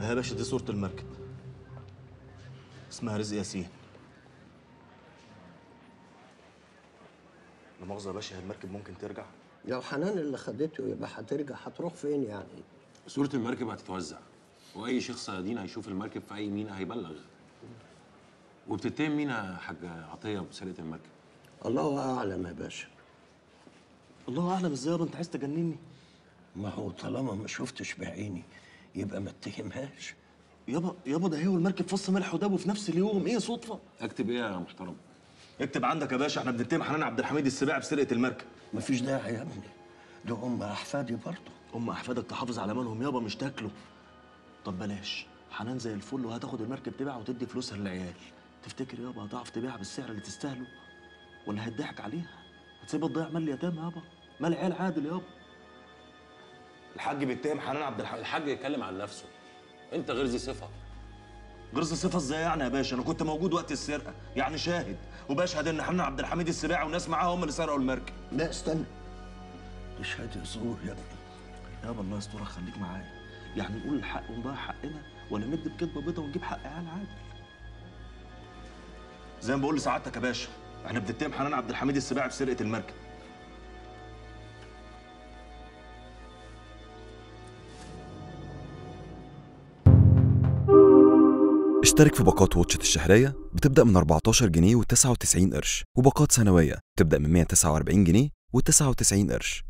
يا باشا دي صورة المركب اسمها رزق ياسين لا مؤاخذة يا باشا هي المركب ممكن ترجع لو حنان اللي خدته يبقى هترجع هتروح فين يعني صورة المركب هتتوزع واي شيخ صيادين هيشوف المركب في اي مينا هيبلغ وبتتهم مين يا حاج عطيه بسرقه المركب الله اعلم يا باشا الله اعلم ازاي يابا انت عايز تجنني ما هو طالما ما شفتش بعيني يبقى ما اتهمهاش يابا يابا ده هي والمركب فص ملح وداب في نفس اليوم ايه صدفة اكتب ايه يا محترم اكتب عندك يا باشا احنا بنتهم حنان عبد الحميد السباع بسرقة المركب مفيش داعي يا ابني ده ام احفادي برضه ام احفادك تحافظ على مالهم يابا مش تاكله طب بلاش حنان زي الفل وهتاخد المركب تبيعها وتدي فلوسها للعيال تفتكر يابا هتعرف تبيعها بالسعر اللي تستاهله ولا هيضحك عليها هتسيبها تضيع مال اليتامى يابا مال عيال عادل يابا الحاج بيتهم حنان عبد الحميد الحاج يتكلم عن نفسه انت غير ذي صفه غرز الصفة ازاي يعني يا باشا انا كنت موجود وقت السرقه يعني شاهد وبشهد ان حنان عبد الحميد السباعي وناس معاه هم اللي سرقوا المركب لا استنى دي شهاده زور يا ابني يابا الله يسترك خليك معايا يعني نقول الحق ونضيع حقنا ولا ندي بكدبه بيضه ونجيب حق عيال عادل زي ما بقول لسعادتك يا باشا احنا بنتهم حنان عبد الحميد السباعي بسرقه المركب اشترك في باقات واتشت الشهرية بتبدأ من 14 جنيه و99 قرش وباقات سنوية بتبدأ من 149 جنيه و99 قرش